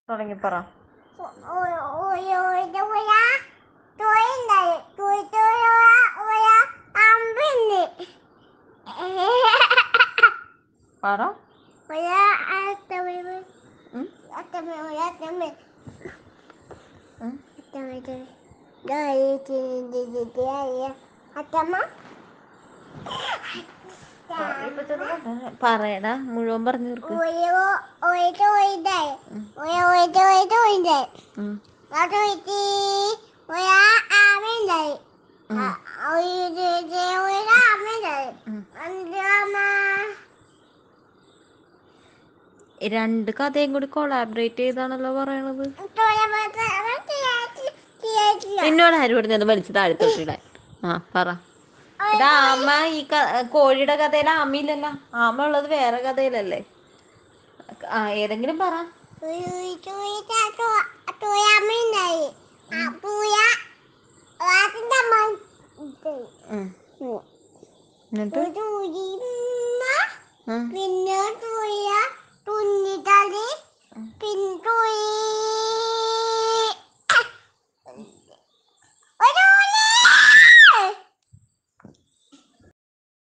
തുടങ്ങി പറ പറ ഉം? ഉം? അത്തമ്മ ഇപ്പൊ ചെറുപ്പം പറയടാ മുഴുവൻ പറഞ്ഞു തീർക്ക് ഒരു ഒരു ഒയിതായി ഒരു ഒയിത് ഒയിത് ഒയിതായി ഉം. അത് വെച്ച് ഒരാ ആമയുണ്ടായി ഉം. ഒരു ഒരു ആമയുണ്ടായി ഉം. അഞ്ചാമ രണ്ട് കഥയും കൂടി കൊളാബറേറ്റ് ചെയ്താണല്ലോ പറയണത് എന്നോട് ആര് പറഞ്ഞത് വലിച്ചു താഴ്ത്തോട്ടിടാൻ ആ പറ ഇത് ആമ ഈ ക- കോഴിയുടെ കഥയിൽ ആമയില്ലല്ലോ ആമ ഉള്ളത് വേറെ കഥയിലല്ലേ ആ ഏതെങ്കിലും പറ തുയാമയുണ്ടായി ആ പൂയ അതിന്റെ അമ്മ ഉം. എന്നിട്ട് തുരിമ്മ ഉം. പിന്നെ തുയ തുന്നിട്ടാല് പിന്നെ